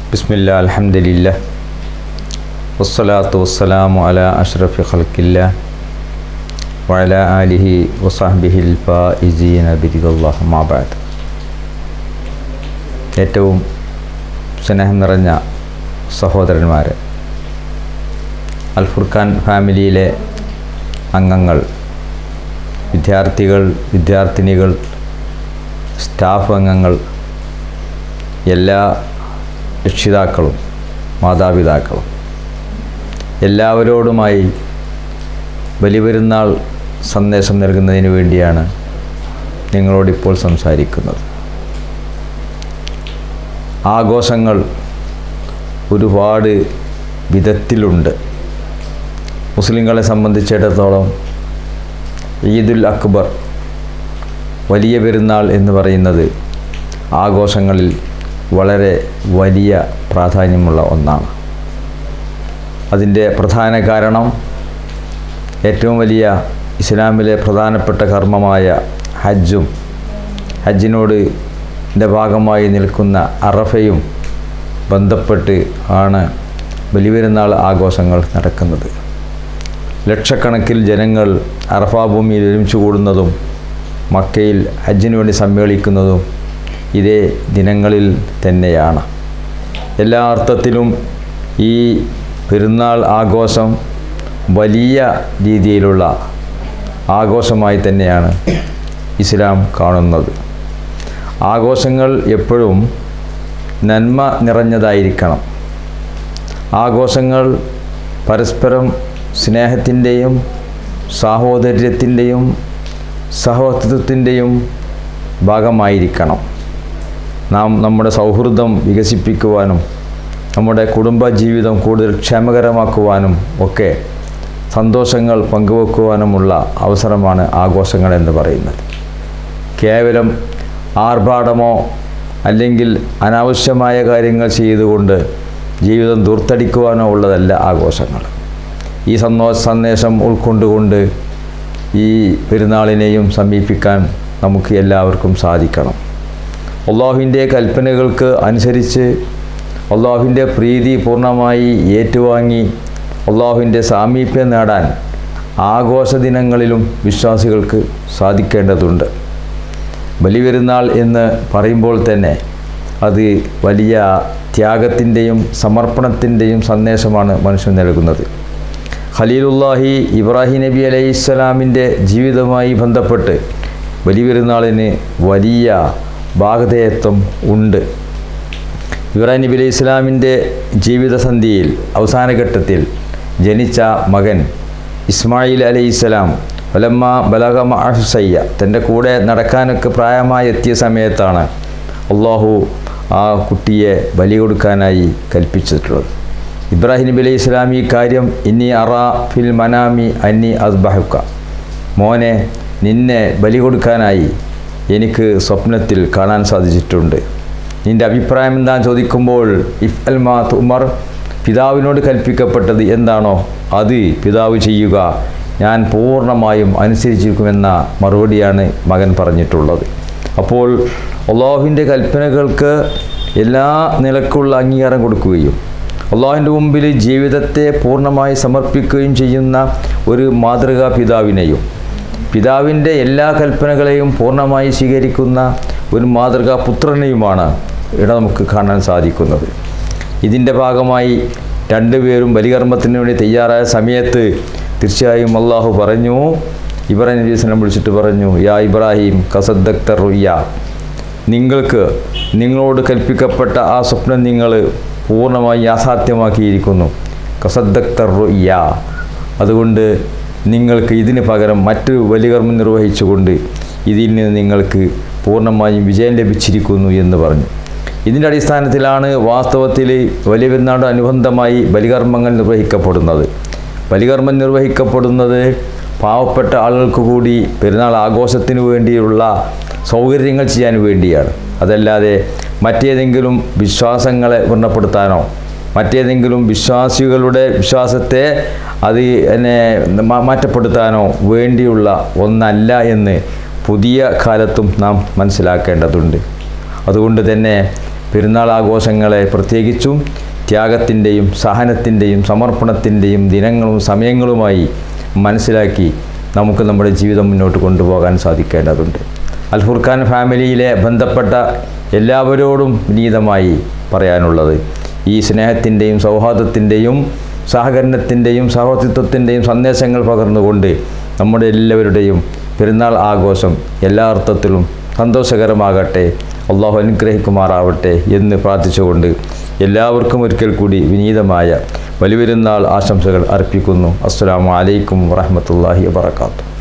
ബിസ്മില്ല അൽഹംദുലില്ല വസ്സലാത്തു വസ്സലാമു അല അഷ്റഫി ഖൽക്കില്ല വഅല ആലിഹി വസാഹ്ബിഹിൽ ഫായിസീന ബിരിദല്ലാഹു മാബാദ് ഏറ്റവും സ്നേഹം നിറഞ്ഞ സഹോദരന്മാർ അൽ ഫുർഖാൻ ഫാമിലിയിലെ അംഗങ്ങൾ വിദ്യാർത്ഥികൾ വിദ്യാർത്ഥിനികൾ സ്റ്റാഫ് അംഗങ്ങൾ എല്ലാ രക്ഷിതാക്കളും മാതാപിതാക്കളും എല്ലാവരോടുമായി ബലിപെരുന്നാൾ സന്ദേശം നൽകുന്നതിന് വേണ്ടിയാണ് നിങ്ങളോടിപ്പോൾ സംസാരിക്കുന്നത് ആഘോഷങ്ങൾ ഒരുപാട് വിധത്തിലുണ്ട് മുസ്ലിങ്ങളെ സംബന്ധിച്ചിടത്തോളം ഈദുൽ അക്ബർ വലിയ പെരുന്നാൾ എന്ന് പറയുന്നത് ആഘോഷങ്ങളിൽ വളരെ വലിയ പ്രാധാന്യമുള്ള ഒന്നാണ് അതിൻ്റെ പ്രധാന കാരണം ഏറ്റവും വലിയ ഇസ്ലാമിലെ പ്രധാനപ്പെട്ട കർമ്മമായ ഹജ്ജും ഹജ്ജിനോട് ൻ്റെ ഭാഗമായി നിൽക്കുന്ന അറഫയും ബന്ധപ്പെട്ട് ആണ് ബലിപെരുന്നാൾ ആഘോഷങ്ങൾ നടക്കുന്നത് ലക്ഷക്കണക്കിൽ ജനങ്ങൾ അറഫ ഭൂമിയിൽ ഒരുമിച്ച് കൂടുന്നതും മക്കയിൽ ഹജ്ജിനു വേണ്ടി സമ്മേളിക്കുന്നതും ഇതേ ദിനങ്ങളിൽ തന്നെയാണ് എല്ലാ അർത്ഥത്തിലും ഈ പെരുന്നാൾ ആഘോഷം വലിയ രീതിയിലുള്ള ആഘോഷമായി തന്നെയാണ് ഇസ്ലാം കാണുന്നത് ആഘോഷങ്ങൾ എപ്പോഴും നന്മ നിറഞ്ഞതായിരിക്കണം ആഘോഷങ്ങൾ പരസ്പരം സ്നേഹത്തിൻ്റെയും സാഹോദര്യത്തിൻ്റെയും സഹോദരത്തിൻ്റെയും ഭാഗമായിരിക്കണം നാം നമ്മുടെ സൗഹൃദം വികസിപ്പിക്കുവാനും നമ്മുടെ കുടുംബ ജീവിതം കൂടുതൽ ക്ഷേമകരമാക്കുവാനും ഒക്കെ സന്തോഷങ്ങൾ പങ്കുവെക്കുവാനുമുള്ള അവസരമാണ് ആഘോഷങ്ങൾ എന്ന് പറയുന്നത് കേവലം ആർഭാടമോ അല്ലെങ്കിൽ അനാവശ്യമായ കാര്യങ്ങൾ ചെയ്തുകൊണ്ട് ജീവിതം ദൂർത്തടിക്കുവാനോ ഉള്ളതല്ല ആഘോഷങ്ങൾ ഈ സന്തോ സന്ദേശം ഉൾക്കൊണ്ടുകൊണ്ട് ഈ പെരുന്നാളിനെയും സമീപിക്കാൻ നമുക്ക് എല്ലാവർക്കും സാധിക്കണം അള്ളാഹുവിൻ്റെ കൽപ്പനകൾക്ക് അനുസരിച്ച് അള്ളാഹുവിൻ്റെ പ്രീതി പൂർണ്ണമായി ഏറ്റുവാങ്ങി അള്ളാഹുവിൻ്റെ സാമീപ്യം നേടാൻ ആഘോഷ ദിനങ്ങളിലും വിശ്വാസികൾക്ക് സാധിക്കേണ്ടതുണ്ട് ബലിപെരുന്നാൾ എന്ന് പറയുമ്പോൾ തന്നെ അത് വലിയ ത്യാഗത്തിൻ്റെയും സമർപ്പണത്തിൻ്റെയും സന്ദേശമാണ് മനുഷ്യൻ നൽകുന്നത് ഖലീലുല്ലാഹി ഇബ്രാഹിം നബി അലൈഹി ഇസ്ലാമിൻ്റെ ജീവിതവുമായി ബന്ധപ്പെട്ട് ബലിപെരുന്നാളിന് വലിയ ഭാഗധേയത്വം ഉണ്ട് ഇബ്രാഹിം നബി അലൈഹി ഇസ്ലാമിൻ്റെ ജീവിതസന്ധിയിൽ അവസാന ഘട്ടത്തിൽ ജനിച്ച മകൻ ഇസ്മായിൽ അലൈഹി ഇസ്ലാം വലമ്മ ബലഗ മഹസയ്യ തൻ്റെ കൂടെ നടക്കാനൊക്കെ പ്രായമായി എത്തിയ സമയത്താണ് അള്ളാഹു ആ കുട്ടിയെ ബലി കൊടുക്കാനായി കൽപ്പിച്ചിട്ടുള്ളത് ഇബ്രാഹിം നബി അലൈഹി ഇസ്ലാം ഈ കാര്യം ഇനി അറ ഫിൽ മനാമി അന്നി അസ്ബഹുക്ക മോനെ നിന്നെ ബലി കൊടുക്കാനായി എനിക്ക് സ്വപ്നത്തിൽ കാണാൻ സാധിച്ചിട്ടുണ്ട് നിൻ്റെ അഭിപ്രായം എന്താണെന്ന് ചോദിക്കുമ്പോൾ ഇഫ് അൽ മാ ഉമർ പിതാവിനോട് കൽപ്പിക്കപ്പെട്ടത് എന്താണോ അത് പിതാവ് ചെയ്യുക ഞാൻ പൂർണ്ണമായും അനുസരിച്ചിരിക്കുമെന്ന മറുപടിയാണ് മകൻ പറഞ്ഞിട്ടുള്ളത് അപ്പോൾ അള്ളാഹുവിൻ്റെ കൽപ്പനകൾക്ക് എല്ലാ നിലക്കുള്ള അംഗീകാരം കൊടുക്കുകയും അള്ളാഹുവിൻ്റെ മുമ്പിൽ ജീവിതത്തെ പൂർണ്ണമായി സമർപ്പിക്കുകയും ചെയ്യുന്ന ഒരു മാതൃകാ പിതാവിനെയും പിതാവിൻ്റെ എല്ലാ കൽപ്പനകളെയും പൂർണ്ണമായി സ്വീകരിക്കുന്ന ഒരു മാതൃകാ പുത്രനെയുമാണ് ഇവിടെ നമുക്ക് കാണാൻ സാധിക്കുന്നത് ഇതിൻ്റെ ഭാഗമായി രണ്ടുപേരും ബലികർമ്മത്തിന് വേണ്ടി തയ്യാറായ സമയത്ത് തീർച്ചയായും അള്ളാഹു പറഞ്ഞു ഇബ്രാഹിം നബി വസ്ലം വിളിച്ചിട്ട് പറഞ്ഞു യാ ഇബ്രാഹിം കസദ്ദക്തർ റുയ്യ നിങ്ങൾക്ക് നിങ്ങളോട് കൽപ്പിക്കപ്പെട്ട ആ സ്വപ്നം നിങ്ങൾ പൂർണ്ണമായി യാഥാർത്ഥ്യമാക്കിയിരിക്കുന്നു കസദ്ദക്തർ റുയ്യ അതുകൊണ്ട് നിങ്ങൾക്ക് ഇതിന് പകരം മറ്റൊരു ബലികർമ്മം നിർവഹിച്ചുകൊണ്ട് ഇതിൽ നിന്ന് നിങ്ങൾക്ക് പൂർണ്ണമായും വിജയം ലഭിച്ചിരിക്കുന്നു എന്ന് പറഞ്ഞു ഇതിൻ്റെ അടിസ്ഥാനത്തിലാണ് വാസ്തവത്തിൽ വലിയ പെരുന്നാട് അനുബന്ധമായി ബലികർമ്മങ്ങൾ നിർവഹിക്കപ്പെടുന്നത് ബലികർമ്മം നിർവഹിക്കപ്പെടുന്നത് പാവപ്പെട്ട ആളുകൾക്ക് കൂടി പെരുന്നാൾ ആഘോഷത്തിന് വേണ്ടിയുള്ള സൗകര്യങ്ങൾ ചെയ്യാൻ വേണ്ടിയാണ് അതല്ലാതെ മറ്റേതെങ്കിലും വിശ്വാസങ്ങളെ വ്രണപ്പെടുത്താനോ മറ്റേതെങ്കിലും വിശ്വാസികളുടെ വിശ്വാസത്തെ അത് എന്നെ മാറ്റപ്പെടുത്താനോ വേണ്ടിയുള്ള ഒന്നല്ല എന്ന് പുതിയ കാലത്തും നാം മനസ്സിലാക്കേണ്ടതുണ്ട് അതുകൊണ്ട് തന്നെ പെരുന്നാൾ ആഘോഷങ്ങളെ പ്രത്യേകിച്ചും ത്യാഗത്തിൻ്റെയും സഹനത്തിൻ്റെയും സമർപ്പണത്തിൻ്റെയും ദിനങ്ങളും സമയങ്ങളുമായി മനസ്സിലാക്കി നമുക്ക് നമ്മുടെ ജീവിതം മുന്നോട്ട് കൊണ്ടുപോകാൻ സാധിക്കേണ്ടതുണ്ട് അൽ ഫുർഖാൻ ഫാമിലിയിലെ ബന്ധപ്പെട്ട എല്ലാവരോടും വിനീതമായി പറയാനുള്ളത് ഈ സ്നേഹത്തിൻ്റെയും സൗഹാർദ്ദത്തിൻ്റെയും സഹകരണത്തിൻ്റെയും സഹോദരത്വത്തിൻ്റെയും സന്ദേശങ്ങൾ പകർന്നുകൊണ്ട് നമ്മുടെ എല്ലാവരുടെയും പെരുന്നാൾ ആഘോഷം എല്ലാ അർത്ഥത്തിലും സന്തോഷകരമാകട്ടെ അള്ളാഹു അനുഗ്രഹിക്കുമാറാവട്ടെ എന്ന് പ്രാർത്ഥിച്ചുകൊണ്ട് എല്ലാവർക്കും ഒരിക്കൽ കൂടി വിനീതമായ വലിയൊരുന്നാൾ ആശംസകൾ അർപ്പിക്കുന്നു അസ്സാം വലൈക്കും വറഹമത്തല്ലാഹി വാത്തു